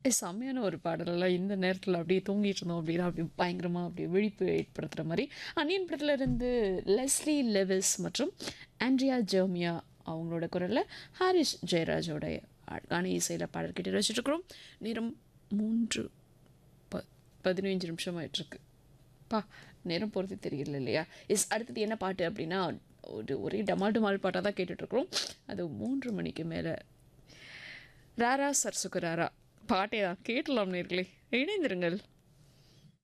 ஏ செம்மையான ஒரு பாடலெல்லாம் இந்த நேரத்தில் அப்படியே தூங்கிட்டு இருந்தோம் அப்படின்னா அப்படி பயங்கரமாக அப்படியே விழிப்பு ஏற்படுத்துகிற மாதிரி அன்னியன் படத்துல இருந்து லெஸ்லி லெவிஸ் மற்றும் ஆண்ட்ரியா ஜெர்மியா அவங்களோட குரலில் ஹாரிஸ் ஜெயராஜோடைய அழகான இசையில் பாடல் கேட்டு வச்சுட்ருக்குறோம் நேரம் மூன்று ப பதினஞ்சு நிமிஷம் ஆயிட்டிருக்கு பா நேரம் போகிறது தெரியல இல்லையா இஸ் அடுத்தது என்ன பாட்டு அப்படின்னா ஒரு ஒரே டமால் டமால் பாட்டாக தான் கேட்டுட்ருக்குறோம் அது மூன்று மணிக்கு மேலே ராரா சர்சுக்கு ராரா பாட்டே தான் கேட்டலாம் நேர்களே இணைந்திருங்கள்